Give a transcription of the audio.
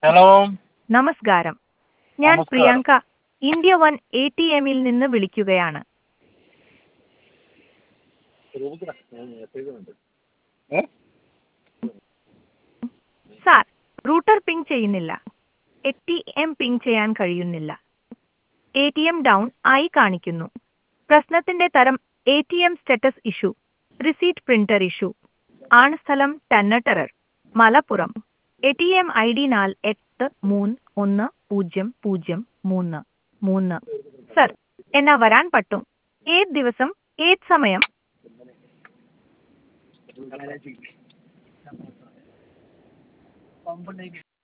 Hello നമസ്കാരം ഞാൻ നമസ്കാരം. Priyanka India one A T എമ്മിൽ നിന്ന് വിളിക്കുകയാണ് ഏ സാർ റൂട്ടർ പിങ് ചെയ്യുന്നില്ല എ ടി എം പിങ് ചെയ്യാൻ കഴിയുന്നില്ല എ ടി എം ഡൗൺ ആയി കാണിക്കുന്നു പ്രശ്നത്തിന്റെ തരം A T M status issue receipt printer issue ആണ് സ്ഥലം ടന്നട്ടറർ Malappuram A T M I D നാൽ എട്ട് മൂന്ന് ഒന്ന് പൂജ്യം പൂജ്യം മൂന്ന് മൂന്ന് സർ എന്നാ വരാൻ പറ്റും ഏത് ദിവസം ഏത് സമയം